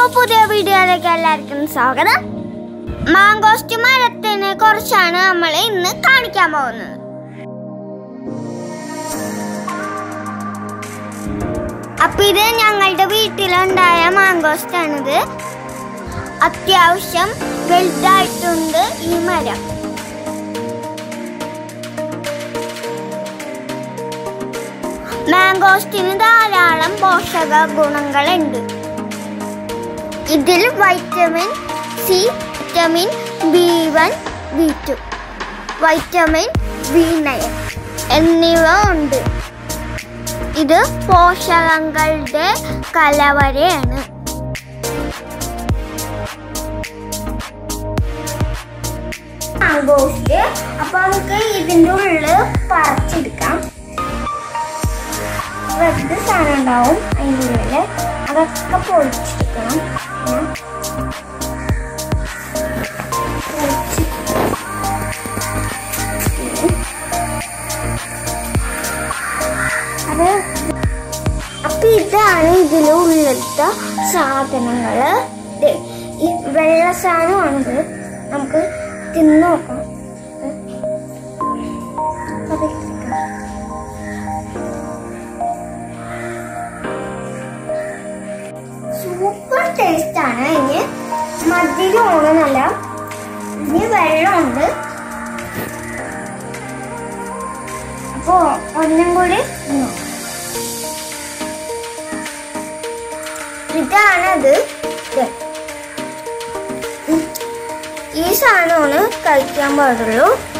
അപ്പൊ പുതിയ വീഡിയോയിലേക്ക് എല്ലാവർക്കും സ്വാഗതം മാങ്കോസ്റ്റ് മരത്തിനെ കുറിച്ചാണ് നമ്മൾ ഇന്ന് കാണിക്കാൻ പോകുന്നത് അപ്പൊ ഇത് ഞങ്ങളുടെ വീട്ടിലുണ്ടായ മാങ്കോസ്റ്റ് ആണിത് അത്യാവശ്യം വലുതായിട്ടുണ്ട് ഈ മരം മാങ്കോസ്റ്റിന് ധാരാളം പോഷക ഗുണങ്ങളുണ്ട് ഇതിൽ vitamin C vitamin B one B two vitamin B nine എന്നിവ ഉണ്ട് ഇത് പോഷകങ്ങളുടെ കലവറയാണ് മാങ്കോസ്റ്റ് അപ്പൊ നമുക്ക് ഇതിന്റെ ഉള്ളില് പറിച്ചെടുക്കാം റെഡ് സാധനം ഉണ്ടാവും അതിൻ്റെ ഉള്ളില് അതൊക്കെ പൊളിച്ചെടുക്കണം ഞാൻ പൊളിച്ച് അത് അപ്പൊ ഇതാണ് ഇതിലുള്ളത്തെ സാധനങ്ങള് ദേ, ഈ വെള്ള സാധനമാണിത് നമുക്ക് തിന്നു നോക്കാം അത് സൂപ്പർ ടേസ്റ്റ് ആണ് ഇനി മധുരമാണെന്നല്ല ഇനി വെള്ളമുണ്ട് അപ്പോ ഒന്നും കൂടി തിന്നോ. ഇതാണത് ഇത്. ഉം. ഈ സാധനമാണ് കഴിക്കാൻ പാടുള്ളൂ